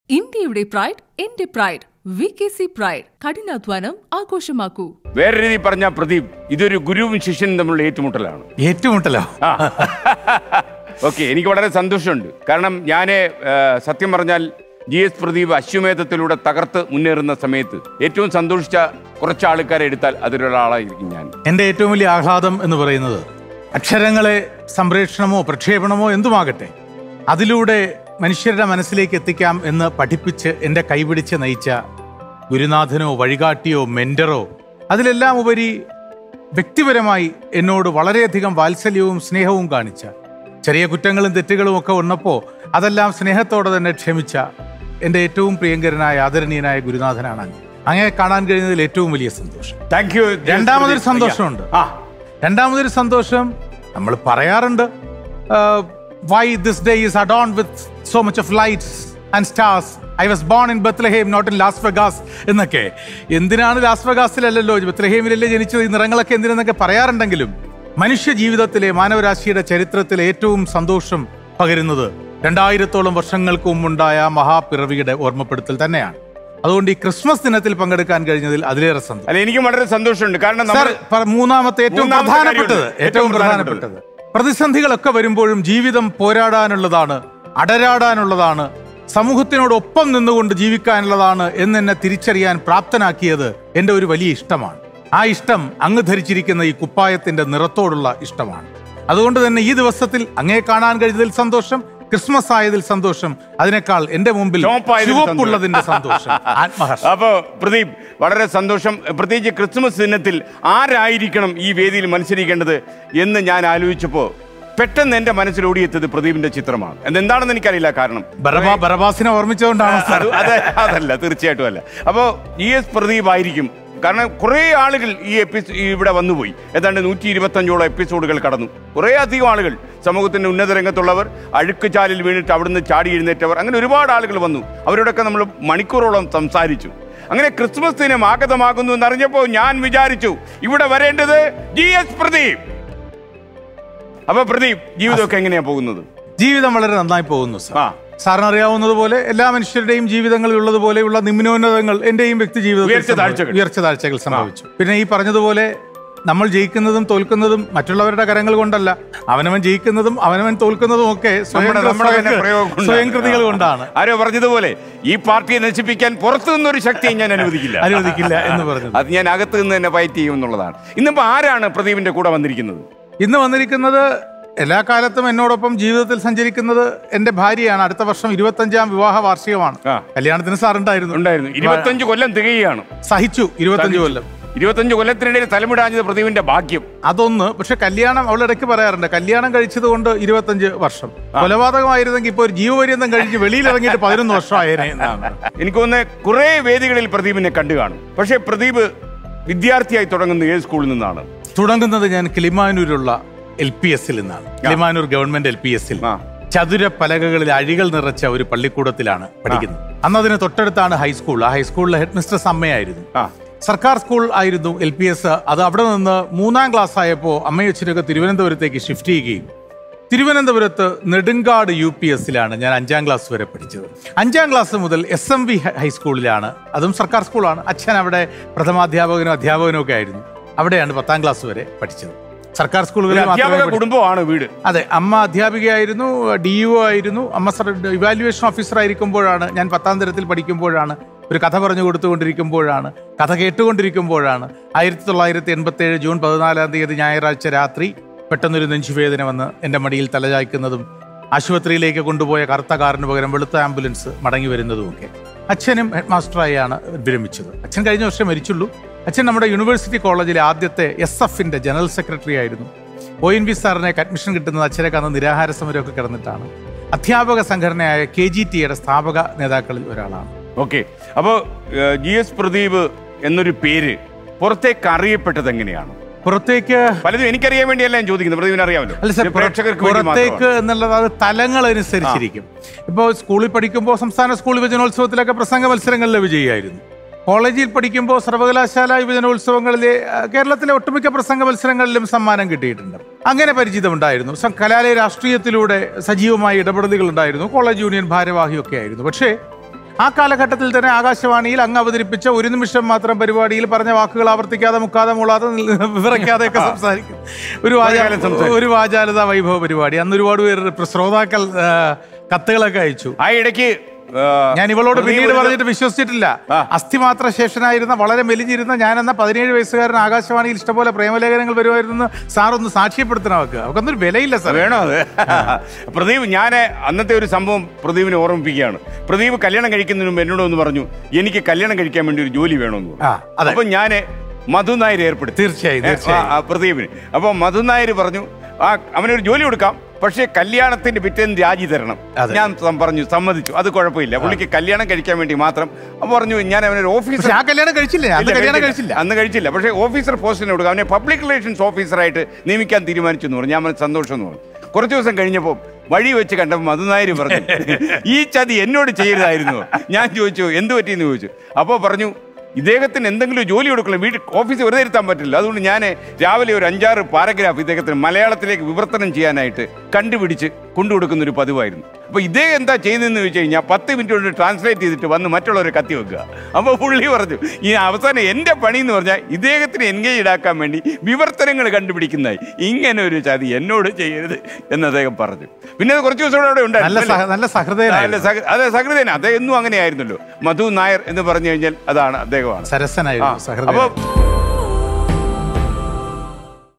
ഇന്ത്യയുടെ പ്രൈഡ് എന്റെ pride V K C pride കഠിനാധ്വാനം ആഘോഷമാക്കൂ വേറെ രീതിയിൽ പറഞ്ഞ പ്രദീപ് ഇതൊരു ഗുരുവും ശിഷ്യനും തമ്മിലുള്ള ഏറ്റുമുട്ടലാണ് ഏറ്റുമുട്ടലോ ആ ഓക്കെ എനിക്ക് വളരെ സന്തോഷമുണ്ട് കാരണം ഞാൻ സത്യം പറഞ്ഞാൽ ജി എസ് പ്രദീപ് അശ്വമേധത്തിലൂടെ തകർത്ത് മുന്നേറുന്ന സമയത്ത് ഏറ്റവും സന്തോഷിച്ച കുറച്ച് ആൾക്കാരെ എടുത്താൽ അതിലൊരാളായിരിക്കും ഞാൻ എൻ്റെ ഏറ്റവും വലിയ ആഹ്ലാദം എന്ന് പറയുന്നത് അക്ഷരങ്ങളെ സംപ്രേഷണമോ പ്രക്ഷേപണമോ എന്തുമാകട്ടെ അതിലൂടെ മനുഷ്യരുടെ മനസ്സിലേക്ക് എത്തിക്കാം എന്ന് പഠിപ്പിച്ച് എൻ്റെ കൈപിടിച്ച് നയിച്ച ഗുരുനാഥനോ വഴികാട്ടിയോ മെൻറ്ററോ അതിലെല്ലാം ഉപരി വ്യക്തിപരമായി എന്നോട് വളരെയധികം വാത്സല്യവും സ്നേഹവും കാണിച്ച ചെറിയ കുറ്റങ്ങളും തെറ്റുകളും ഒക്കെ ഉള്ളപ്പോൾ അതെല്ലാം സ്നേഹത്തോടെ തന്നെ ക്ഷമിച്ച എൻ്റെ ഏറ്റവും പ്രിയങ്കരനായ ആദരണീയനായ ഗുരുനാഥനാണ് അങ്ങ് അങ്ങയെ കാണാൻ കഴിഞ്ഞതിൽ ഏറ്റവും വലിയ സന്തോഷം താങ്ക് യു രണ്ടാമതൊരു സന്തോഷമുണ്ട് ആ രണ്ടാമതൊരു സന്തോഷം നമ്മൾ പറയാറുണ്ട് why this day is adorn with so much of lights and stars I was born in Bethlehem not in Las Vegas എന്നൊക്കെ എന്തിനാണ് ലാസ് വെഗാസിലല്ലല്ലോ ബത്ലഹേമിലല്ലേ ജനിച്ചത് ഈ നിറങ്ങളൊക്കെ എന്തിനെന്നൊക്കെ പറയാറുണ്ടെങ്കിലും മനുഷ്യ ജീവിതത്തിലെ മാനവരാശിയുടെ ചരിത്രത്തിലെ ഏറ്റവും സന്തോഷം പകരുന്നത് രണ്ടായിരത്തോളം വർഷങ്ങൾക്ക് മുമ്പുണ്ടായ ആ മഹാപിറവിയുടെ ഓർമ്മപ്പെടുത്തൽ തന്നെയാണ് അതുകൊണ്ട് ഈ ക്രിസ്മസ് ദിനത്തിൽ പങ്കെടുക്കാൻ കഴിഞ്ഞതിൽ അതിലേറെ സന്തോഷം അല്ല എനിക്കും വളരെ സന്തോഷമുണ്ട് കാരണം സാർ നമ്മൾ പ- മൂന്നാമത്തെ ഏറ്റവും മൂന്നാമത്തെ പ്രധാനപ്പെട്ടത് കാര്യമുണ്ട്. ഏറ്റവും ഏറ്റവും പ്രധാനപ്പെട്ടത് പ്രതിസന്ധികളൊക്കെ വരുമ്പോഴും ജീവിതം പോരാടാനുള്ളതാണ് അടരാടാനുള്ളതാണ് സമൂഹത്തിനോടൊപ്പം നിന്നുകൊണ്ട് ജീവിക്കാനുള്ളതാണ് എന്നെന്നെ തിരിച്ചറിയാൻ പ്രാപ്തനാക്കിയത് എൻ്റെ ഒരു വലിയ ഇഷ്ടമാണ് ആ ഇഷ്ടം അങ്ങ് ധരിച്ചിരിക്കുന്ന ഈ കുപ്പായത്തിന്റെ നിറത്തോടുള്ള ഇഷ്ടമാണ് അതുകൊണ്ട് തന്നെ ഈ ദിവസത്തിൽ അങ്ങേ കാണാൻ കഴിഞ്ഞതിൽ സന്തോഷം ക്രിസ്മസ് ആയതിൽ സന്തോഷം അതിനേക്കാൾ എൻ്റെ മുമ്പിൽ ചുവപ്പായതിൽ സന്തോഷം. ചുവപ്പുള്ളതിന്റെ സന്തോഷം ആത്മഹർഷം അപ്പോ പ്രദീപ് വളരെ സന്തോഷം പ്രത്യേകിച്ച് ക്രിസ്മസ് ദിനത്തിൽ ആരായിരിക്കണം ഈ വേദിയിൽ മത്സരിക്കേണ്ടത് എന്ന് ഞാൻ ആലോചിച്ചപ്പോ പെട്ടെന്ന് എന്റെ മനസ്സിൽ ഓടിയെത്തത് പ്രദീപിന്റെ ചിത്രമാണ് അതെന്താണെന്ന് എനിക്കറിയില്ല കാരണം ബറബാ ബറബാസിനെ ഓർമ്മിച്ചുകൊണ്ടാണ് സാർ അത് അത് അതല്ല തീർച്ചയായിട്ടും അല്ല അപ്പോ ഇ എസ് പ്രദീപ് ആയിരിക്കും കാരണം കുറേ ആളുകൾ ഈ എപ്പിസോ ഇവിടെ വന്നുപോയി ഏതാണ്ട് നൂറ്റി ഇരുപത്തഞ്ചോളം എപ്പിസോഡുകൾ കടന്നു കുറേ അധികം ആളുകൾ സമൂഹത്തിന്റെ ഉന്നത രംഗത്തുള്ളവർ അഴുക്ക് ചാലിൽ വീണിട്ട് അവിടുന്ന് ചാടി എഴുന്നേറ്റവർ അങ്ങനെ ഒരുപാട് ആളുകൾ വന്നു അവരോടൊക്കെ നമ്മൾ മണിക്കൂറോളം സംസാരിച്ചു അങ്ങനെ ക്രിസ്മസ് ദിനം ആഗതമാകുന്നു എന്നറിഞ്ഞപ്പോൾ ഞാൻ വിചാരിച്ചു ഇവിടെ വരേണ്ടത് ജി എസ് പ്രദീപ് അപ്പൊ പ്രദീപ് ജീവിതമൊക്കെ എങ്ങനെയാ പോകുന്നത് ജീവിതം വളരെ നന്നായി പോകുന്നു സാർ ആ സാറിന് അറിയാവുന്നതുപോലെ എല്ലാ മനുഷ്യരുടെയും ജീവിതങ്ങളിൽ ഉള്ളതുപോലെയുള്ള നിമ്നോന്നതങ്ങൾ എന്റെയും വ്യക്തി ജീവിതത്തിൽ ഉയർച്ച സംഭവി- താഴ്ചകൾ. ഉയർച്ച താഴ്ചകൾ സംഭവിച്ചു പിന്നെ ഈ പറഞ്ഞതുപോലെ നമ്മൾ ജയിക്കുന്നതും തോൽക്കുന്നതും മറ്റുള്ളവരുടെ കരങ്ങൾ കൊണ്ടല്ല അവനവൻ ജയിക്കുന്നതും അവനവൻ തോൽക്കുന്നതും ഒക്കെ സ്വയം നമ്മുടെ നമ്മുടെ തന്നെ സ്വയം- പ്രയോഗം കൊണ്ടാണ്. സ്വയം കൃതികൾ കൊണ്ടാണ് ആരോ പറഞ്ഞതുപോലെ ഈ പാർട്ടിയെ നശിപ്പിക്കാൻ പുറത്തു നിന്നൊരു ശക്തിയെ ഞാൻ അനുവദിക്കില്ല അനുവദിക്കില്ല എന്ന് പറഞ്ഞത് അത് ഞാൻ അകത്ത് നിന്ന് തന്നെ ഫൈറ്റ് ചെയ്യും എന്നുള്ളതാണ് ഇന്നിപ്പോ ആരാണ് പ്രദീപിന്റെ കൂടെ വന്നിരിക്കുന്നത് ഇന്ന് വന്നിരിക്കുന്നത് എല്ലാ കാലത്തും എന്നോടൊപ്പം ജീവിതത്തിൽ സഞ്ചരിക്കുന്നത് എന്റെ ഭാര്യയാണ് അടുത്ത വർഷം ഇരുപത്തഞ്ചാം വിവാഹ വാർഷികമാണ് ആ. കല്യാണത്തിന് സാറുണ്ടായിരുന്നു ഉണ്ടായിരുന്നു ഇരുപത്തഞ്ച് കൊല്ലം തികയാണ് സഹിച്ചു ഇരുപത്തഞ്ച് കൊല്ലം ഇരുപത്തഞ്ച് കൊല്ലത്തിനിടയിൽ തലമിടാഞ്ഞത് പ്രദീപിന്റെ ഭാഗ്യം അതൊന്ന് പക്ഷെ കല്യാണം അവളിടയ്ക്ക് പറയാറുണ്ട് കല്യാണം കഴിച്ചത് കൊണ്ട് ഇരുപത്തഞ്ച് വർഷം കൊലപാതകമായിരുന്നെങ്കിൽ ഇപ്പൊ ഒരു ജീവപര്യന്തം കഴിച്ച് വെളിയിൽ ഇറങ്ങിയിട്ട് പതിനൊന്ന് വർഷമായേനെ എന്നാണ് എനിക്ക് തോന്നുന്നത് കുറെ വേദികളിൽ പ്രദീപിനെ കണ്ടു കാണും പക്ഷേ പ്രദീപ് വിദ്യാർത്ഥിയായി തുടങ്ങുന്നത് ഏത് സ്കൂളിൽ നിന്നാണ് തുടങ്ങുന്നത് ഞാൻ കിളിമാനൂരുള്ള എൽ പി എസിൽ നിന്നാണ് കിളിമാനൂർ ഗവൺമെന്റ് എൽ പി എസിൽ ആ. ചതുര പലകകളിൽ അഴികൾ നിറച്ച ഒരു പള്ളിക്കൂടത്തിലാണ് പഠിക്കുന്നത് അന്ന് അതിന് തൊട്ടടുത്താണ് ഹൈസ്കൂൾ ആ ഹൈസ്കൂളിലെ ഹെഡ് മിസ്റ്റർ അമ്മയായിരുന്നു ആ സർക്കാർ സ്കൂൾ ആയിരുന്നു എൽ പി എസ് അത് അവിടെ നിന്ന് മൂന്നാം ക്ലാസ് ആയപ്പോൾ അമ്മയച്ഛനൊക്കെ തിരുവനന്തപുരത്തേക്ക് ഷിഫ്റ്റ് ചെയ്യുകയും തിരുവനന്തപുരത്ത് നെടുങ്കാട് യു പി എസിലാണ് ഞാൻ അഞ്ചാം ക്ലാസ് വരെ പഠിച്ചത് അഞ്ചാം ക്ലാസ് മുതൽ എസ് എം വി ഹൈസ്കൂളിലാണ് അതും സർക്കാർ സ്കൂളാണ് അച്ഛൻ അവിടെ പ്രഥമാധ്യാപകനും അധ്യാപകനും ഒക്കെ ആയിരുന്നു അവിടെയാണ് പത്താം ക്ലാസ് വരെ പഠിച്ചത് സർക്കാർ ഒരു സ്കൂളുകളിൽ മാത്രമേ അധ്യാപക പഠി- കുടുംബമാണ് വീട് അതെ അമ്മ അധ്യാപികയായിരുന്നു ഡി യു ആയിരുന്നു അമ്മ സർ ഇവാലുവേഷൻ ഓഫീസർ ആയിരിക്കുമ്പോഴാണ് ഞാൻ പത്താം തരത്തിൽ പഠിക്കുമ്പോഴാണ് ഒരു കഥ പറഞ്ഞു കൊടുത്തുകൊണ്ടിരിക്കുമ്പോഴാണ് കഥ കേട്ടുകൊണ്ടിരിക്കുമ്പോഴാണ് ആയിരത്തി തൊള്ളായിരത്തി എൺപത്തി ഏഴ് ജൂൺ പതിനാലാം തീയതി ഞായറാഴ്ച രാത്രി പെട്ടെന്നൊരു നെഞ്ചുവേദന വന്ന് എൻ്റെ മടിയിൽ തലചായ്ക്കുന്നതും ആശുപത്രിയിലേക്ക് കൊണ്ടുപോയ കറുത്ത കാറിന് പകരം വെളുത്ത ആംബുലൻസ് മടങ്ങി വരുന്നതുമൊക്കെ അച്ഛനും ഹെഡ് മാസ്റ്ററായാണ് വിരമിച്ചത് അച്ഛൻ കഴിഞ്ഞ വർഷം മരിച്ചുള്ളൂ അച്ഛൻ നമ്മുടെ യൂണിവേഴ്സിറ്റി കോളേജിലെ ആദ്യത്തെ എസ് എഫിന്റെ ജനറൽ സെക്രട്ടറി ആയിരുന്നു ഒ എൻ വി സാറിനൊക്കെ അഡ്മിഷൻ കിട്ടുന്നത് അച്ഛനൊക്കെ അന്ന് നിരാഹാര സമരമൊക്കെ കിടന്നിട്ടാണ് അധ്യാപക സംഘടനയായ കെ ജി ടിയുടെ സ്ഥാപക നേതാക്കളിൽ ഒരാളാണ് ഓക്കെ അപ്പോ ജി എസ് പ്രദീപ് എന്നൊരു പേര് പുറത്തേക്ക് അറിയപ്പെട്ടത് എങ്ങനെയാണ് പുറത്തേക്ക് പലതും എനിക്കറിയാൻ വേണ്ടിയല്ല ഞാൻ ചോദിക്കുന്നത് പ്രദീപിന് അറിയാമല്ലോ അല്ല സാർ ഇത് പ്രേക്ഷകർക്ക് വേണ്ടി പുറത്തേക്ക് മാത്രമാണ്. എന്നുള്ളത് അത് തലങ്ങൾ അനുസരിച്ചിരിക്കും ഇപ്പോൾ സ്കൂളിൽ പഠിക്കുമ്പോൾ സംസ്ഥാന സ്കൂൾ യുവജനോത്സവത്തിലൊക്കെ പ്രസംഗ മത്സരങ്ങളിൽ വിജയിയായിരുന്നു കോളേജിൽ പഠിക്കുമ്പോൾ സർവകലാശാല യുവജനോത്സവങ്ങളിലെ ആ, കേരളത്തിലെ ഒട്ടുമിക്ക പ്രസംഗ മത്സരങ്ങളിലും സമ്മാനം കിട്ടിയിട്ടുണ്ട് അങ്ങനെ പരിചിതമുണ്ടായിരുന്നു സം- കലാലയ രാഷ്ട്രീയത്തിലൂടെ സജീവമായ ഇടപെടലുകൾ ഉണ്ടായിരുന്നു കോളേജ് യൂണിയൻ ഭാരവാഹിയൊക്കെ ആയിരുന്നു പക്ഷേ ആ കാലഘട്ടത്തിൽ തന്നെ ആകാശവാണിയിൽ അങ്ങ് അവതരിപ്പിച്ച ഒരു നിമിഷം മാത്രം പരിപാടിയിൽ പറഞ്ഞ വാക്കുകൾ ആവർത്തിക്കാതെ മുക്കാതെ മൂളാതെ വിറയ്ക്കാതെ ഒക്കെ സംസാരിക്കും ഒരു വാചാ- വളരെക്കാലം സംസാരിക്കും. ഒരു വാചാലത വൈഭവ പരിപാടി അന്ന് ഒരുപാട് പേര് ശ്രോതാക്കൾ ആ, കത്തുകളൊക്കെ അയച്ചു ആ ഇടയ്ക്ക് ആ, ഞാൻ ഇവളോട് പ്രദീപ് പിന്നീട് ഒരു- പറഞ്ഞിട്ട് വിശ്വസിച്ചിട്ടില്ല ആ. അസ്ഥിമാത്ര ശേഷനായിരുന്ന വളരെ മെലിഞ്ഞിരുന്ന ഞാൻ എന്ന പതിനേഴ് വയസ്സുകാരൻ ആകാശവാണിയിൽ ഇഷ്ടംപോലെ പ്രേമലേഖനങ്ങൾ വരുമായിരുന്നു സാർ ഒന്ന് സാക്ഷ്യപ്പെടുത്തണം അവർക്ക് അവർക്കൊന്നും വിലയില്ല സാർ വേണോ അത് പ്രദീപ് ഞാൻ അന്നത്തെ ഒരു സംഭവം പ്രദീപിനെ ഓർമ്മിപ്പിക്കുകയാണ് പ്രദീപ് കല്യാണം കഴിക്കുന്നതിന് മുമ്പ് എന്നോട് ഒന്ന് പറഞ്ഞു എനിക്ക് കല്യാണം കഴിക്കാൻ വേണ്ടി ഒരു ജോലി വേണമെന്ന് ആ, പറഞ്ഞു അതെ. അപ്പൊ ഞാൻ മധു നായർ ഏർപ്പെടുത്തി തീർച്ചയായും ഏ, തീർച്ചയായും ആ, ആ, പ്രദീപിന് അപ്പൊ മധു നായർ പറഞ്ഞു ആ അവനൊരു ജോലി കൊടുക്കാം പക്ഷേ കല്യാണത്തിന്റെ പിറ്റേന്ന് രാജി തരണം അതെ. ഞാൻ സം- പറഞ്ഞു സമ്മതിച്ചു അത് കുഴപ്പമില്ല പുള്ളിക്ക് കല്യാണം കഴിക്കാൻ വേണ്ടി മാത്രം അപ്പൊ പറഞ്ഞു ഞാൻ അവനൊരു ഓഫീസർ പക്ഷെ ആ കല്യാണം കഴിച്ചില്ല അന്ന് ഇല്ല, കല്യാണം കഴിച്ചില്ല. കഴിച്ചില്ല അന്ന് കഴിച്ചില്ല പക്ഷേ ഓഫീസർ പോസ്റ്റിന് കൊടുക്കുക അവനെ പബ്ലിക് റിലേഷൻസ് ഓഫീസറായിട്ട് നിയമിക്കാൻ തീരുമാനിച്ചു എന്ന് പറഞ്ഞു ഞാൻ പറഞ്ഞു സന്തോഷം എന്ന് പറഞ്ഞു കുറച്ച് ദിവസം കഴിഞ്ഞപ്പോൾ വഴി വെച്ച് കണ്ടപ്പോൾ മധുനായർ പറഞ്ഞു ഈ ചതി എന്നോട് ചെയ്യരുതായിരുന്നു ഞാൻ ചോദിച്ചു എന്ത് പറ്റിയെന്ന് ചോദിച്ചു അപ്പോൾ പറഞ്ഞു ഇദ്ദേഹത്തിന് എന്തെങ്കിലും ജോലി കൊടുക്കണം വീട്ടിൽ ഓഫീസിൽ വെറുതെ ഇരുത്താൻ പറ്റില്ല അതുകൊണ്ട് ഞാൻ രാവിലെ ഒരു അഞ്ചാറ് പാരഗ്രാഫ് ഇദ്ദേഹത്തിന് മലയാളത്തിലേക്ക് വിവർത്തനം ചെയ്യാനായിട്ട് കണ്ടുപിടിച്ച് കൊണ്ടുകൊടുക്കുന്ന ഒരു പതിവായിരുന്നു അപ്പോൾ ഇദ്ദേഹം എന്താ ചെയ്യുന്നതെന്ന് ചോദിച്ചു കഴിഞ്ഞാൽ പത്ത് മിനിറ്റ് കൊണ്ട് ട്രാൻസ്ലേറ്റ് ചെയ്തിട്ട് വന്ന് മറ്റുള്ളവരെ കത്തി വെക്കുക അപ്പോൾ പുള്ളി പറഞ്ഞു ഈ അവസാനം എൻ്റെ പണി എന്ന് പറഞ്ഞാൽ ഇദ്ദേഹത്തിന് എൻഗേജ് ആക്കാൻ വേണ്ടി വിവർത്തനങ്ങൾ കണ്ടുപിടിക്കുന്നതായി ഇങ്ങനെ ഒരു ചതി എന്നോട് ചെയ്യരുത് എന്ന് അദ്ദേഹം പറഞ്ഞു പിന്നെ അത് കുറച്ച് ദിവസം കൂടെ അവിടെ നല്ല ഉണ്ടായിരുന്നു സഹ- നല്ല സഹൃദയനായിരുന്നു അല്ല, സഹ- അതെ സഹൃദയന അദ്ദേഹം എന്നും അങ്ങനെയായിരുന്നല്ലോ മധു നായർ എന്ന് പറഞ്ഞു കഴിഞ്ഞാൽ അതാണ് അദ്ദേഹമാണ് സരസനായിരുന്നു അപ്പൊ സഹൃദയൻ